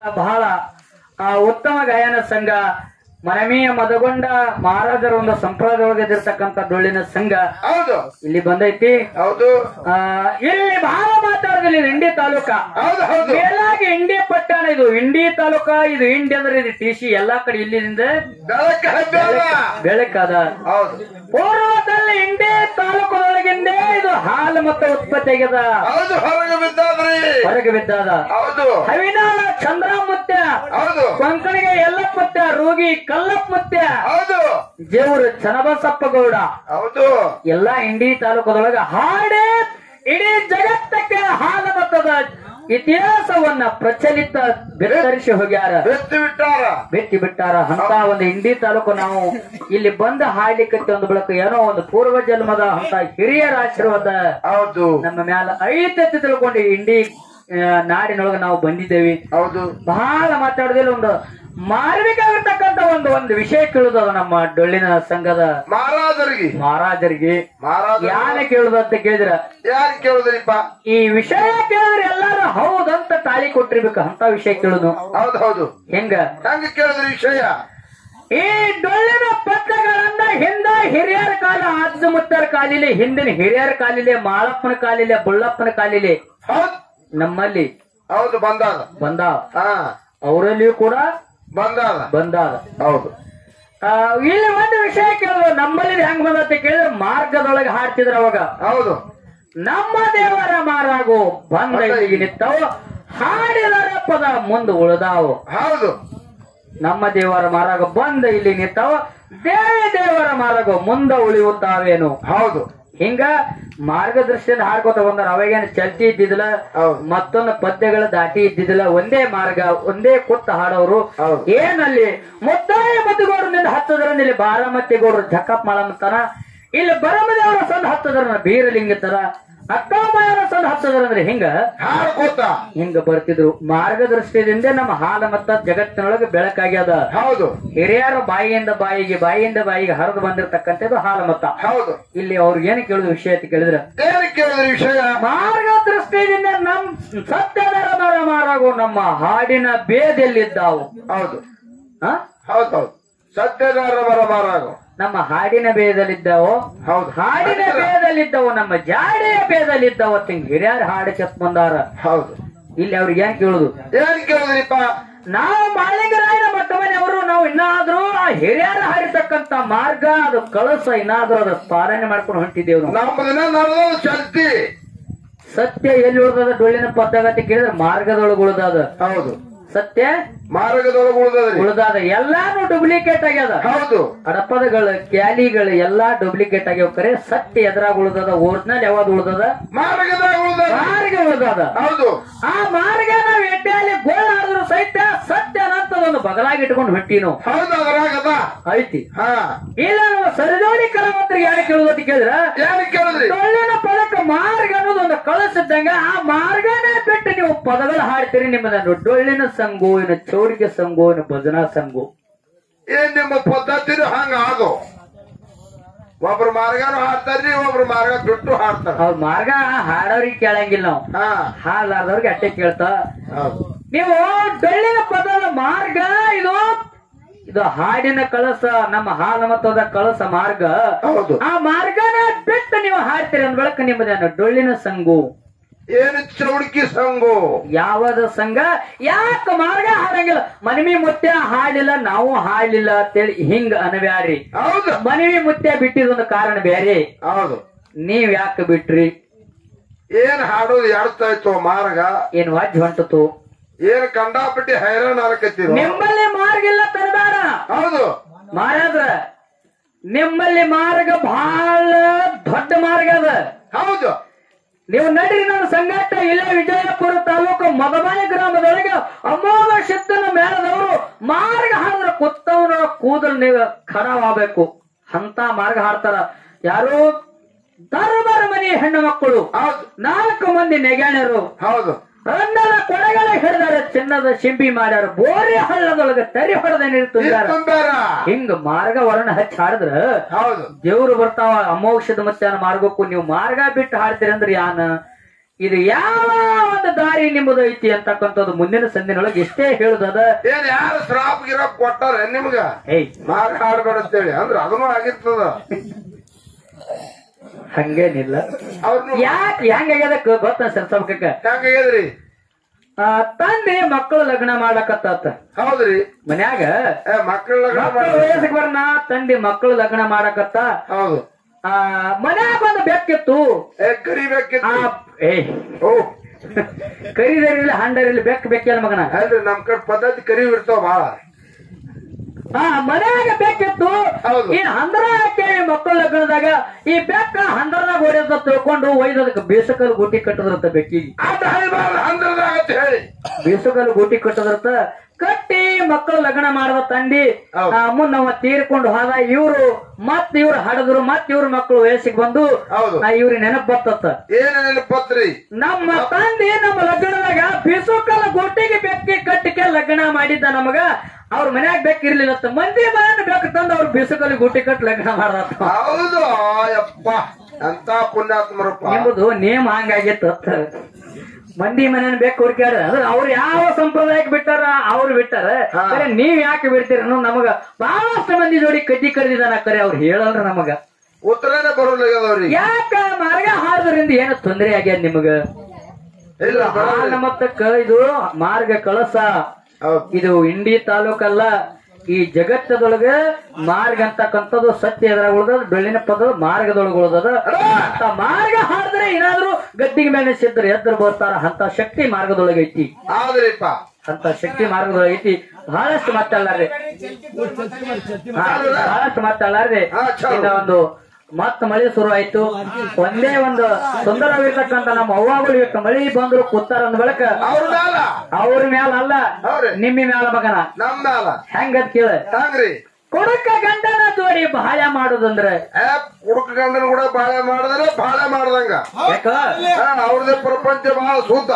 ಬಹಳ ಆ, ಉತ್ತಮ ಗಾಯನ ಸಂಘ ಮನಮೀಯ ಮದಗೊಂಡ ಮಹಾರಾಜರ ಒಂದು ಸಂಪ್ರದಾಯವಾಗಿರ್ತಕ್ಕಂಥ ಡೊಳ್ಳಿನ ಸಂಘ ಹೌದು ಇಲ್ಲಿ ಬಂದೈತಿ ಹೌದು ಆ, ಇಲ್ಲಿ ಬಹಳ ಮಾತಾಡೋದಿಲ್ಲ ಇದು ಇಂಡಿ ತಾಲೂಕ ಹೌದು ಹೌದು ಮೇಲಾಗಿ ಇಂಡಿ ಪಟ್ಟಣ ಇದು ಇಂಡಿ ತಾಲೂಕ ಇದು ಇಂಡಿ ಅಂದ್ರೆ ಇದು ಟಿ ಸಿ ಎಲ್ಲಾ ಕಡೆ ಇಲ್ಲಿಂದ ಬೆಳಕ ಹಬ್ಬ ಬೆಳಕದ ಹೌದು ಪೂರ್ವದಲ್ಲಿ ಇಂಡಿ ತಾಲೂಕದೊಳಗಿಂದ ಇದು ಹಾಲು ಮತ್ತೆ ಉತ್ಪತ್ತಿ ಆಗ್ಯದ ಹೌದು ಹೊರಗೆ ಬಿದ್ದಾದ್ರಿ ಹೊರಗೆ ಬಿದ್ದದ ಹೌದು ಹವಿನಾಳ ಚಂದ್ರಮುತ್ಯ ಹೌದು ಕೊಂಕಣಿಗೆ ಎಲ್ಲಪ್ಪತ್ಯ ರೋಗಿ ಕಲ್ಲಪ್ಪತ್ಯ ಹೌದು ಜೇವರು ಚನ್ನಬಸಪ್ಪ ಗೌಡ ಹೌದು ಎಲ್ಲಾ ಇಂಡಿ ತಾಲೂಕದೊಳಗ ಹಾಡೇ ಇಡೀ ಜಗತ್ತಕ್ಕೆ ಹಾಲ ಮತದ ಇತಿಹಾಸವನ್ನ ಪ್ರಚಲಿತ ಬಿತ್ತರಿಸಿ ಹೋಗ್ಯಾರ ಬೆತ್ತು ಬಿಟ್ಟಾರ ಬಿಟ್ಟಿ ಬಿಟ್ಟಾರ ಅಂತ ಒಂದು ಇಂಡಿ ತಾಲೂಕು ನಾವು ಇಲ್ಲಿ ಬಂದ ಹಾಡ್ಲಿಕ್ಕೆ ಒಂದು ಬಳಕ ಏನೋ ಒಂದು ಪೂರ್ವ ಜನ್ಮದ ಅಂತ ಹಿರಿಯರ ಆಶೀರ್ವಾದ ಹೌದು ನಮ್ಮ ಮ್ಯಾಲ ಐತೆತ್ತಿ ತಿಳ್ಕೊಂಡು ಈ ಇಂಡಿ ಆ, ನಾಡಿನೊಳಗ ನಾವು ಬಂದಿದ್ದೇವೆ ಹೌದು ಬಹಳ ಮಾತಾಡೋದಿಲ್ಲ ಒಂದು ಮಾರ್ಮಿಕಾಗಿರ್ತಕ್ಕಂತ ಒಂದು ಒಂದು ವಿಷಯ ಕೇಳುದದ ನಮ್ಮ ಡೊಳ್ಳಿನ ಸಂಘದ ಮಹಾರಾಜರಿಗೆ ಮಹಾರಾಜರಿಗೆ ಮಹಾರಾಜ ಯಾನೆ ಕೇಳುದು ಅಂತ ಕೇಳಿದ್ರ ಯಾರು ಕೇಳುದ್ರಿಪ್ಪ ಈ ವಿಷಯ ಕೇಳಿದ್ರೆ ಎಲ್ಲಾರು ಹೌದಂತ ತಾಳಿ ಕೊಟ್ಟಿರ್ಬೇಕು ಅಂತ ವಿಷಯ ಕೇಳುದು ಹೌದು ಹೌದು ಹೆಂಗ ಹೆಂಗ ಕೇಳಿದ್ರಿ ವಿಷಯ ಈ ಡೊಳ್ಳಿನ ಪತ್ರಗಳನ್ನ ಹಿಂದ ಹಿರಿಯರ ಕಾಲ ಅಜ್ಜ ಮುತ್ತರ ಕಾಲಿಲೆ ಹಿಂದಿನ ಹಿರಿಯರ ಕಾಲಿಲೆ ಮಾಳಪ್ಪನ ಕಾಲಿಲೆ ಬುಳ್ಳಪ್ಪನ ಕಾಲಿಲೆ ಹೌದು ನಮ್ಮಲ್ಲಿ ಹೌದು ಬಂದಾದ ಬಂದಾವ ಹಾ ಅವರಲ್ಲಿಯೂ ಕೂಡ ಬಂದಾದ ಬಂದಾದ ಹೌದು ಆ, ಇಲ್ಲಿ ಒಂದು ವಿಷಯ ಕೇಳಿದ್ರು ನಮ್ಮಲ್ಲಿ ಹೆಂಗ್ ಬಂದತ್ತೆ ಕೇಳಿದ್ರೆ ಮಾರ್ಗದೊಳಗೆ ಹಾಡ್ತಿದ್ರ ಅವಾಗ ಹೌದು ನಮ್ಮ ದೇವರ ಮಾರಾಗು ಬಂದ ಇಲ್ಲಿಗೆ ನಿಂತವು ಹಾಡಿದರ ಪದ ಮುಂದೆ ಉಳಿದಾವು ಹೌದು ನಮ್ಮ ದೇವರ ಮಾರಾಗ ಬಂದ ಇಲ್ಲಿ ನಿಂತವ ದೇವಿ ದೇವರ ಮಾರಾಗು ಮುಂದೆ ಉಳಿಯುತ್ತಾವೇನು ಹೌದು ಹಿಂಗ ಮಾರ್ಗದರ್ಶನ ಹಾಡ್ಕೋತ ಬಂದಾರ ಅವಾಗೇನು ಚಲ್ತಿ ಇದ್ದಿದ್ದಿಲ್ಲ ಹೌದು. ಮತ್ತೊಂದು ಪದ್ಯಗಳ ದಾಟಿ ಇದ್ದಿದ್ದಿಲ್ಲ ಒಂದೇ ಮಾರ್ಗ ಒಂದೇ ಕುತ್ತ ಹಾಡೋರು ಹೌದು. ಏನಲ್ಲಿ ಮುತ್ತಾಯ ಮದ್ದುಗೌಡನಿಂದ ಹತ್ತದ್ರಲ್ಲಿ ಇಲ್ಲಿ ಬಾರಾಮತಿ ಗೌಡರು ಜಕ್ಕಪ್ ಮಾಡಂತಾನ ಇಲ್ಲಿ ಬರಮದೇವರ ಸಂದ ಹತ್ತದ್ರ ಬೀರಲಿಂಗತರ ಅಕ್ಕಮಾಯನ ಸಂದ ಹತ್ತದ್ರ ಅಂದ್ರೆ ಹಿಂಗ ಹಾಡ್ಕೋತ ಹಿಂಗ ಬರ್ತಿದ್ರು ಮಾರ್ಗದರ್ಶನದಿಂದ ನಮ್ಮ ಹಾಲ ಮತ್ತ ಜಗತ್ತಿನೊಳಗೆ ಬೆಳಕಾಗ್ಯದ ಹೌದು ಹಿರಿಯರ ಬಾಯಿಯಿಂದ ಬಾಯಿಗೆ ಬಾಯಿಯಿಂದ ಬಾಯಿಗೆ ಹರಿದು ಬಂದಿರತಕ್ಕಂಥದ್ದು ಹಾಲ ಮತ ಹೌದು ಇಲ್ಲಿ ಅವ್ರಿಗೆ ಏನು ಕೇಳುದು ವಿಷಯ ಅಂತ ಕೇಳಿದ್ರ ಏನ್ ಕೇಳಿದ್ರಿ ವಿಷಯ ಮಾರ್ಗ ದೃಷ್ಟಿಯಿಂದ ನಮ್ ಸತ್ಯದರ ಮರ ಮಾರಾಗು ನಮ್ಮ ಹಾಡಿನ ಬೇದೆಲ್ಲಿದ್ದಾವು ಹೌದು ಆ? ಹೌದು ಹೌದು ಸತ್ಯದಾರ ಬರ ಮಾರಾಗು ನಮ್ಮ ಹಾಡಿನ ಬೇದಲ್ಲಿದ್ದಾವು ಹೌದು ಹಾಡಿನ ಬೇದಲ್ಲಿದ್ದವು ನಮ್ಮ ಜಾಡಿಯ ಬೇದಲ್ಲಿದ್ದವು ತಿಂಗ್ ಹಿರಿಯರ ಹಾಡು ಚೆತ್ ಬಂದಾರ ಹೌದು ಇಲ್ಲಿ ಅವ್ರಿಗೆ ಏನ್ ಕೇಳುದು ಏನ್ ಕೇಳಿದ್ರಿಪ್ಪ ನಾವು ಮಾಳಿಂಗರಾಯನ ಮಟ್ಟ ಮನೆಯವರು ನಾವು ಇನ್ನಾದ್ರೂ ಆ ಹಿರಿಯರ ಹಾಡಿರ್ತಕ್ಕಂತ ಮಾರ್ಗ ಅದು ಕಳಸ ಇನ್ನಾದ್ರೂ ಅದು ಪಾಲನೆ ಮಾಡ್ಕೊಂಡು ಹೊಂಟಿದ್ದೇವೆ ನಾವು ನಮ್ಮ ದಿನ ನಡೆದ ಶಕ್ತಿ ಸತ್ಯ ಎಲ್ಲಿ ಉಳ್ದದ ಡೊಳ್ಳಿನ ಪದ್ದಗತಿ ಕೇಳಿದ್ರೆ ಮಾರ್ಗದೊಳಗೆ ಉಳ್ದದ ಹೌದು ಸತ್ಯ ಮಾರ್ಗದೊಳಗೆ ಉಳಿದ್ರಿ ಉಳ್ದದ ಎಲ್ಲಾನು ಡೂಪ್ಲಿಕೇಟ್ ಆಗ್ಯದ ಹೌದು ಅಡಪದಗಳು ಕ್ಯಾಲಿಗಳು ಎಲ್ಲಾ ಡೂಪ್ಲಿಕೇಟ್ ಆಗ್ಯಾವ ಕರೆ ಸತ್ಯ ಎದ್ರಾಗ ಉಳ್ದದ ಒರಿಜಿನಲ್ ಯಾವ್ದು ಉಳ್ದದ ಮಾರ್ಗದಾಗ ಉಳಿದ್ರಿ ಮಾರ್ಗ ಉಳ್ದದ ಹೌದು ಆ ಮಾರ್ಗ ನಾವ್ ಎಡ್ಡೆಯಲ್ಲಿ ಗೋಳ ಆದ್ರೂ ಸಹಿತ ಸತ್ಯ ಅನ್ನಂತದೊಂದು ಬಗಲಾಗಿ ಇಟ್ಕೊಂಡು ಹೊಂಟಿ ನಾವು ಹೌದು ಅದ್ರಾಗದ ಐತಿ ಹಾ ಇಲ್ಲ ನಾವು ಸರಿಜೋಡಿ ಕಲಾವಂತರಿಗೆ ಯಾರು ಕೇಳುದು ಅಂತ ಕೇಳಿದ್ರ ಏನ್ ಕೇಳಿದ್ರಿ ಡೊಳ್ಳಿನ ಪದಕ್ಕೆ ಮಾರ್ಗ ಅನ್ನೋದು ಒಂದು ಕಳಿಸಿದ್ದಂಗ ಆ ಮಾರ್ಗನೇ ಬಿಟ್ಟು ನೀವು ಪದಗಳು ಹಾಡ್ತೀರಿ ನಿಮ್ಮದನ್ನು ಡೊಳ್ಳಿನ ಸಂಗು ಇನ್ನು ಚೌರಿಕೆ ಸಂಗು ಇನ್ನು ಭಜನಾ ಸಂಗು ಏನ್ ನಿಮ್ಮ ಪದ್ಧತಿನೂ ಹಂಗ ಆಗೋ ಒಬ್ರು ಮಾರ್ಗನು ಹಾಡ್ತಾರ್ರಿ ಒಬ್ರು ಮಾರ್ಗ ಬಿಟ್ಟು ಹಾಡ್ತಾರ ಅವ್ರ ಮಾರ್ಗ ಹಾಡೋರಿಗೆ ಕೇಳಂಗಿಲ್ಲ ನಾವು ಹಾ ಹಾಲಾರ್ದವ್ರಿಗೆ ಅಟ್ಟೆ ಕೇಳ್ತಾ ಹೌದು ನೀವು ಡೊಳ್ಳಿನ ಪದದ ಮಾರ್ಗ ಇದು ಇದು ಹಾಡಿನ ಕಳಸ ನಮ್ಮ ಹಾಲ ಮತದ ಕಳಸ ಮಾರ್ಗ ಹೌದು ಆ ಮಾರ್ಗನ ಬಿಟ್ಟು ನೀವು ಹಾಡ್ತೀರಿ ಅಂದ ಬಳಕ ನಿಮ್ಮದೇನು ಡೊಳ್ಳಿನ ಸಂಗು ಏನು ಚೌಡಿಕಿ ಸಂಗು ಯಾವದ ಸಂಘ ಯಾಕ ಮಾರ್ಗ ಹಾಡಂಗಿಲ್ಲ ಮನವಿ ಮುತ್ಯ ಹಾಡಿಲ್ಲ ನಾವು ಹಾಡ್ಲಿಲ್ಲ ಅಂತೇಳಿ ಹಿಂಗ ಅನಬ್ಯಾಡ್ರಿ ಹೌದು ಮನವಿ ಮುತ್ಯ ಬಿಟ್ಟಿದೊಂದು ಕಾರಣ ಬೇರೆ ಹೌದು ನೀವ್ ಯಾಕೆ ಬಿಟ್ರಿ ಏನ್ ಹಾಡೋದು ಎಡ್ತಾ ಇತ್ತು ಮಾರ್ಗ ಏನ್ ವಜ್ಜ ಹೊಂಟತು ಏನ್ ಕಂಡಾಪಟ್ಟಿ ಹೈರಾಣ ಆಲಕತ್ತೀರ ನಿಮ್ಮಲ್ಲಿ ಮಾರ್ಗ ಇಲ್ಲ ತರಬೇಡ ಹೌದು ಮಹಾರಾಜ್ರ ನಿಮ್ಮಲ್ಲಿ ಮಾರ್ಗ ಬಹಳ ದೊಡ್ಡ ಮಾರ್ಗ ಅದ ಹೌದು ನೀವು ನಡ್ರಿ ನನ್ನ ಸಂಗಾಟ ಇಲ್ಲೇ ವಿಜಯಪುರ ತಾಲೂಕು ಮದಮಾಯಿ ಗ್ರಾಮದೊಳಗೆ ಅಮೋಘ ಶಬ್ದನ ಮೇಳದವರು ಮಾರ್ಗ ಹಾಡಿದ್ರೆ ಕುತ್ತವನ ಕೂದಲು ನೀವು ಖಡವಾಗಬೇಕು ಅಂತ ಮಾರ್ಗ ಹಾಡ್ತಾರ ಯಾರು ದರ್ಬಾರ ಮನೆ ಹೆಣ್ಣು ಮಕ್ಕಳು ಹೌದು ನಾಲ್ಕು ಮಂದಿ ನೆಗ್ಯಾಣರು ಹೌದು ರನ್ನದ ಕೊಡಗಳ ಹಿಡಿದಾರ ಚಿನ್ನದ ಶಿಂಪಿ ಮಾಡ್ಯಾರ ಬೋರಿ ಹಳ್ಳದೊಳಗೆ ತರಿ ಹೊಡೆದ ನೀರು ತುಂಬ್ಯಾರ ತುಂಬ್ಯಾರ ಹಿಂಗ ಮಾರ್ಗ ವರ್ಣ ಹಚ್ಚಿ ಹಾಡಿದ್ರ ಹೌದು ದೇವ್ರು ಬರ್ತಾವ ಅಮೋಕ್ಷದ ಮತ್ಯಾನ ಮಾರ್ಗಕ್ಕೂ ನೀವು ಮಾರ್ಗ ಬಿಟ್ಟು ಹಾಡ್ತೀರಿ ಅಂದ್ರೆ ಯಾನ ಇದು ಯಾವ ಒಂದು ದಾರಿ ನಿಮ್ಮದು ಐತಿ ಅಂತಕ್ಕಂಥದ್ದು ಮುಂದಿನ ಸಂದಿನೊಳಗೆ ಎಷ್ಟೇ ಹೇಳುದದ ಏನ್ ಯಾರು ಶ್ರಾಪ್ ಗಿರಾಪ್ ಕೊಟ್ಟಾರ ನಿಮ್ಗ ಏಯ್ ಮಾರ್ ಹಾಡ್ಬೇಡ ಅಂತೇಳಿ ಅಂದ್ರ ಅದನ್ನು ಆಗಿರ್ತದ ಹಂಗೇನಿಲ್ಲ ಅವ್ರನ್ನು ಯಾಕೆ ಹೆಂಗಾಗ್ಯದ ಗೊತ್ತ ಸರ್ಸಬ್ಕಕ್ಕ ಹೆಂಗಾಗ್ಯದ್ರಿ ತಂದೆ ಮಕ್ಕಳು ಲಗ್ನ ಮಾಡಕತ್ತ ಹೌದ್ರಿ ಮನ್ಯಾಗ ಏ ಮಕ್ಕಳ ಲಗ್ನ ಮಕ್ಕಳು ಮಾಡಿ ವಯಸ್ಸಿಗೆ ಬರ್ನ ತಂದೆ ಮಕ್ಕಳು ಲಗ್ನ ಮಾಡಕತ್ತ ಹೌದು ಆ ಮನ್ಯಾಗ ಒಂದು ಬೆಕ್ಕಿತ್ತು ಏ ಆ ಕರಿಬೇಕಿತ್ತು ಏಯ್ ಓ ಕರಿದರಿಲ್ಲ ಹಂಡರಿಲ್ಲ ಬೆಕ್ ಬೆಕ್ಕಿಲ್ಲ ಮಗನ ಅಲ್ರಿ ನಮ್ ಕಡೆ ಪದ್ಧತಿ ಕರಿವ್ ಇರ್ತಾವ ಬಾಳ ಆ ಮನ್ಯಾಗ ಬೆಕ್ಕಿತ್ತು ಹೌದು. ಈ ಹಂದ್ರ ಹಾಕೇವಿ ಮಕ್ಕಳ ಲಗ್ನದಾಗ ಈ ಬೆಕ್ಕ ಹಂದ್ರದಾಗ ಹೊಡೆದ ತಿಳ್ಕೊಂಡು ಒಯ್ದದಕ್ಕೆ ಬೇಸಕಲ್ ಗುಟಿ ಕಟ್ಟದ್ರತ್ತ ಬೆಕ್ಕಿಗೆ ಆಟ ಹರಿಬಾರ್ದು ಹಂದ್ರದಾಗ ಅಂತ ಹೇಳಿ ಬೇಸಕಲ್ ಗುಟಿ ಕಟ್ಟದ್ರತ್ತ ಕಟ್ಟಿ ಮಕ್ಕಳು ಲಗ್ನ ಮಾಡದ ತಂದಿ ಹೌದು. ಆ, ಮುಂದ್ ಅವ ತೀರ್ಕೊಂಡು ಹೋದ ಇವ್ರು ಮತ್ ಇವ್ರು ಹಡದ್ರು ಮತ್ ಇವ್ರ ಮಕ್ಕಳು ವಯಸ್ಸಿಗೆ ಬಂದು ಹೌದು ಆ, ಇವ್ರಿಗೆ ನೆನಪ್ ಬರ್ತತ್ತ ಏನ ನೆನಪತ್ರಿ ನಮ್ಮ ತಂದೆ ನಮ್ಮ ಲಗ್ನದಾಗ ಬಿಸುಕಲ ಗುಟ್ಟಿಗೆ ಬೆಕ್ಕಿ ಕಟ್ಟಿಕೆ ಲಗ್ನ ಮಾಡಿದ್ದ ನಮಗ ಅವ್ರ ಮನ್ಯಾಗ ಬೆಕ್ಕಿರ್ಲಿಲ್ಲ ಮಂದಿ ಮನೆ ಬೆಕ್ಕ ತಂದು ಅವ್ರ ಬಿಸುಕಲ್ಲಿ ಗುಟ್ಟಿ ಕಟ್ಟಿ ಲಗ್ನ ಮಾಡತ್ತ ಹೌದು ಯಪ್ಪ ಎಂತ ಪುಣ್ಯಾತ್ಮರಪ್ಪ ನಿಮ್ಮದು ನೇಮ ಹಂಗಾಗಿತ್ತು ಮಂದಿ ಮನೇನ ಬೇಕು ಹುಡುಕ್ಯಾಡ ಅಂದ್ರೆ ಅವ್ರು ಯಾವ ಸಂಪ್ರದಾಯಕ್ಕೆ ಬಿಟ್ಟಾರ ಅವ್ರು ಬಿಟ್ಟಾರ ಹಾ. ಕರೆ ನೀವ್ ಯಾಕೆ ಬಿಡ್ತೀರ ಅನ್ನೋದು ನಮಗ ಬಹಳಷ್ಟು ಮಂದಿ ಜೋಡಿ ಕಟ್ಟಿ ಕರೆದಿದ್ದಾನ ಕರೆ ಅವ್ರು ಹೇಳಲ್ರ ನಮಗ ಉತ್ತರನೇ ಬರೋಲ್ಲಾಗ್ಯದವ್ರಿ ಯಾಕ ಮಾರ್ಗ ಹಾಡೋದ್ರಿಂದ ಏನು ತೊಂದರೆ ಆಗ್ಯದ ನಿಮಗ ಇಲ್ಲ ಹಾಲ ಬರೋಲ್ಲ. ಮತ್ತಕ್ಕ ಇದು ಮಾರ್ಗ ಕಳಸ ಹೌದು ಇದು ಇಂಡಿ ತಾಲೂಕಲ್ಲ ಈ ಜಗತ್ತದೊಳಗ ಮಾರ್ಗ ಅಂತಕ್ಕಂಥದ್ದು ಸತ್ಯ ಎದುರಾಗ ಉಳ್ದದ ಬೆಳ್ಳಿನ ಪದ ಮಾರ್ಗದೊಳಗ ಉಳ್ದದ ಅಂತ ಮಾರ್ಗ ಹಾಡಿದ್ರೆ ಏನಾದ್ರೂ ಗದ್ದಿಗೆ ಮೇಲೆ ಸಿದ್ಧರು ಎದ್ರು ಬರ್ತಾರ ಅಂತ ಶಕ್ತಿ ಮಾರ್ಗದೊಳಗ ಐತಿ ಹೌದ್ರಿಪ್ಪ ಅಂತ ಶಕ್ತಿ ಮಾರ್ಗದೊಳಗ ಐತಿ ಬಹಳಷ್ಟು ಮಾತಾಡ್ಲಾರ್ದೆ ಹಾ, ಬಹಳಷ್ಟು ಮಾತಾಡ್ಲಾರ್ದೆ ಹಾ, ಚಲೋ. ಇನ್ನ ಒಂದು ಮತ್ತ ಮಳೆ ಶುರು ಆಯ್ತು ಒಂದೇ ಒಂದು ಸುಂದರವಿರ್ತಕ್ಕಂಥ ನಮ್ಮ ಅವ್ವಾಗಳು ಇವತ್ತು ಮಳಿ ಬಂದ್ರು ಕೂತಾರ ಅಂದ ಬಳಕ ಅವ್ರ ಮ್ಯಾಲ ಅವ್ರ ಮ್ಯಾಲ ಅಲ್ಲ ಹೌದ್ರಿ ನಿಮ್ಮಿ ಮ್ಯಾಲ ಮಗನ ನಮ್ ಮ್ಯಾಲ ಹೆಂಗದ್ ಕೇಳ ಹಂಗ್ರಿ ಕೊಡಕ ಗಂಡನ ಜೋಡಿ ಬಾಯ ಮಾಡುದಂದ್ರೆ ಏ ಹುಡುಕ ಗಂಡನ ಕೂಡ ಬಾಳೆ ಮಾಡಿದ್ರೆ ಬಾಳೆ ಮಾಡ್ದಂಗ ಯಾಕ ಹಾ, ಅವ್ರದೇ ಪ್ರಪಂಚ ಬಹಳ ಸೂತ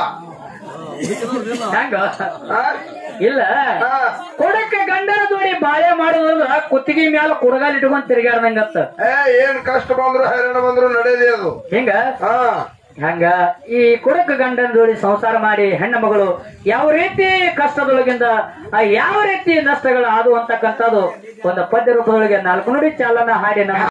ಹೆಂಗ ಹಾ? ಇಲ್ಲ ಹಾ. ಕೊಡಕ ಗಂಡನ ಜೋಡಿ ಬಾಳೆ ಮಾಡುದಂದ್ರ ಕುತ್ತಿಗೆ ಮ್ಯಾಲ ಕುಡಗಾಲ್ ಇಟ್ಕೊಂಡ್ ತಿರ್ಗಾಡ್ದಂಗತ್ತ ಏ ಏನ್ ಕಷ್ಟ ಬಂದ್ರು ಹೈರಾಣ ಬಂದ್ರು ನಡೆಯಲಿ ಅದು ಹಿಂಗ ಹಾ ಹಂಗ ಈ ಕುಡಕ ಗಂಡನ ಜೋಡಿ ಸಂಸಾರ ಮಾಡಿ ಹೆಣ್ಣ ಮಗಳು ಯಾವ ರೀತಿ ಕಷ್ಟದೊಳಗಿಂದ ಆ ಯಾವ ರೀತಿ ನಷ್ಟಗಳು ಆದು ಅಂತಕ್ಕಂಥದ್ದು ಒಂದು ಪದ್ಯ ರೂಪದೊಳಗೆ ನಾಲ್ಕು ನುಡಿ ಚಾಲನ ಹಾಡಿ ನಮ್ಮ